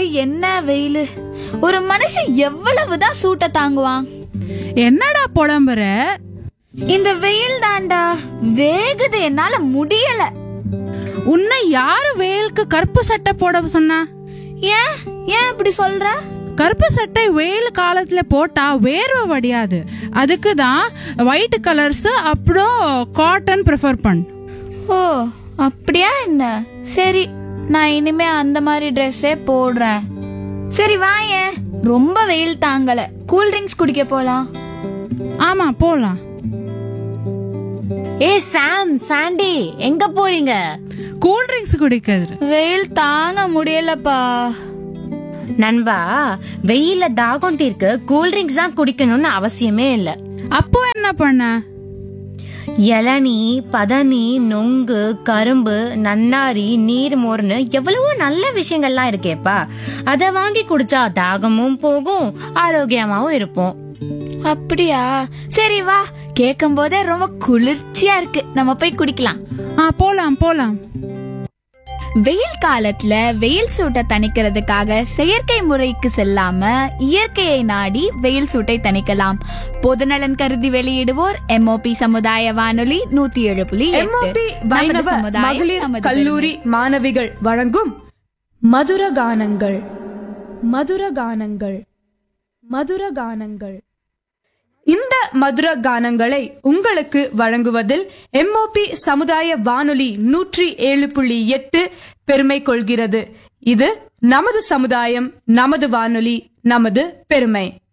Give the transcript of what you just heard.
என்ன வெயில் ஒரு மனுஷன் எவ்வளவுதான் சூட்ட தாங்குவான் என்னடா புலம்புற இந்த வெயில் தாண்டா வேகுது என்னால முடியல உன்னை யாரு வெயிலுக்கு கருப்பு சட்டை போட சொன்னா ஏன் ஏன் இப்படி சொல்ற கருப்பு சட்டை வெயில் காலத்துல போட்டா வேர்வை வடியாது அதுக்கு தான் ஒயிட் கலர்ஸ் அப்புறம் காட்டன் ப்ரிஃபர் பண்ணு ஓ அப்படியா என்ன சரி நான் இனிமே அந்த மாதிரி ட்ரெஸ்ஸே போடுறேன் சரி வாயேன் ரொம்ப வெயில் தாங்கல கூல் ட்ரிங்க்ஸ் குடிக்க போலாம் ஆமா போலாம் ஏ சாம் சாண்டி எங்க போறீங்க கூல் ட்ரிங்க்ஸ் குடிக்கிறது வெயில் தாங்க முடியலப்பா நண்பா வெயில தாகம் தீர்க்க கூல் ட்ரிங்க்ஸ் தான் குடிக்கணும்னு அவசியமே இல்ல அப்போ என்ன பண்ண இளநீ பதனி நொங்கு கரும்பு நன்னாரி நீர்மோர்னு எவ்வளவோ நல்ல விஷயங்கள்லாம் இருக்கேப்பா அத வாங்கி குடிச்சா தாகமும் போகும் ஆரோக்கியமாவும் இருப்போம் அப்படியா சரி வா கேட்கும் போதே ரொம்ப குளிர்ச்சியா இருக்கு நம்ம போய் குடிக்கலாம் ஆ போலாம் போலாம் வெயில் காலத்துல வெயில் சூட்டை தணிக்கிறதுக்காக செயற்கை முறைக்கு செல்லாம இயற்கையை நாடி வெயில் சூட்டை தணிக்கலாம் பொதுநலன் கருதி வெளியிடுவோர் எம்ஓபி சமுதாய வானொலி நூத்தி ஏழு புள்ளி எட்டு. எம்ஓபி நமது வைணவ சமுதாயம், மகளிர் நமது கல்லூரி மாணவிகள் வழங்கும் மதுர கானங்கள் மதுர கானங்கள் மதுர கானங்கள் இந்த மதுர கானங்களை உங்களுக்கு வழங்குவதில் எம்ஓபி சமுதாய வானொலி நூற்றி ஏழு புள்ளி எட்டு பெருமை கொள்கிறது இது நமது சமுதாயம் நமது வானொலி நமது பெருமை